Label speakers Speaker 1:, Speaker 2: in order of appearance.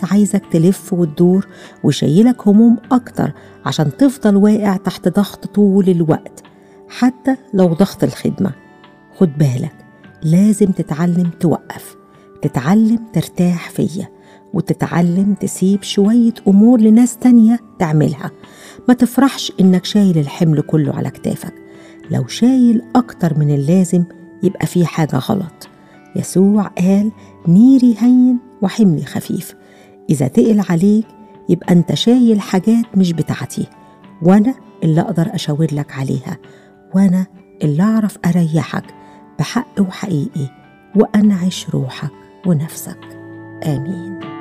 Speaker 1: بس عايزك تلف وتدور ويشيلك هموم أكتر عشان تفضل واقع تحت ضغط طول الوقت حتى لو ضغط الخدمة خد بالك لازم تتعلم توقف تتعلم ترتاح فيا وتتعلم تسيب شوية أمور لناس تانية تعملها ما تفرحش إنك شايل الحمل كله على كتافك لو شايل أكتر من اللازم يبقى في حاجة غلط يسوع قال نيري هين وحملي خفيف إذا تقل عليك يبقى أنت شايل حاجات مش بتاعتي وأنا اللي أقدر أشاور لك عليها وأنا اللي أعرف أريحك بحق وحقيقي وأنعش روحك ونفسك آمين